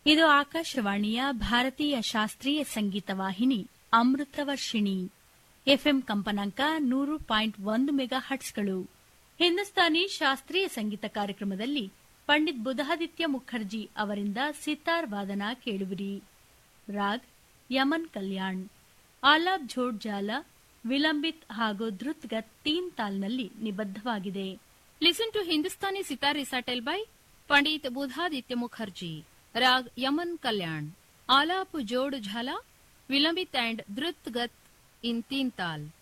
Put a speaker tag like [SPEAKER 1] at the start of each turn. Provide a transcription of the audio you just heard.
[SPEAKER 1] ಇದು ಆಕಾಶವಾಣಿಯ ಭಾರತೀಯ ಶಾಸ್ತ್ರೀಯ ಸಂಗೀತ ವಾಹಿನಿ ಅಮೃತವರ್ಷಿಣಿ ಎಫ್ಎಂ ಕಂಪನಾಂಕ ನೂರು ಪಾಯಿಂಟ್ ಒಂದು ಮೆಗಾ ಹಟ್ಸ್ಗಳು ಹಿಂದೂಸ್ತಾನಿ ಶಾಸ್ತ್ರೀಯ ಸಂಗೀತ ಕಾರ್ಯಕ್ರಮದಲ್ಲಿ ಪಂಡಿತ್ ಬುಧಾದಿತ್ಯ ಮುಖರ್ಜಿ ಅವರಿಂದ ಸಿತಾರ್ ವಾದನ ಕೇಳುವಿರಿ ರಾಗ್ ಯಮನ್ ಕಲ್ಯಾಣ್ ಆಲಾಬ್ ಝೋಡ್ ಜಾಲ ವಿಲಂಬಿತ್ ಹಾಗೂ ಧೃತ್ಗತ್ ತೀನ್ ತಾಲ್ನಲ್ಲಿ ನಿಬದ್ಧವಾಗಿದೆ
[SPEAKER 2] listen to Hindustani sitar recital by Pandit Buddhaditya Mukherjee raag Yaman Kalyan alaap jod jhala vilambit and drut gat in teen ತಾಲ್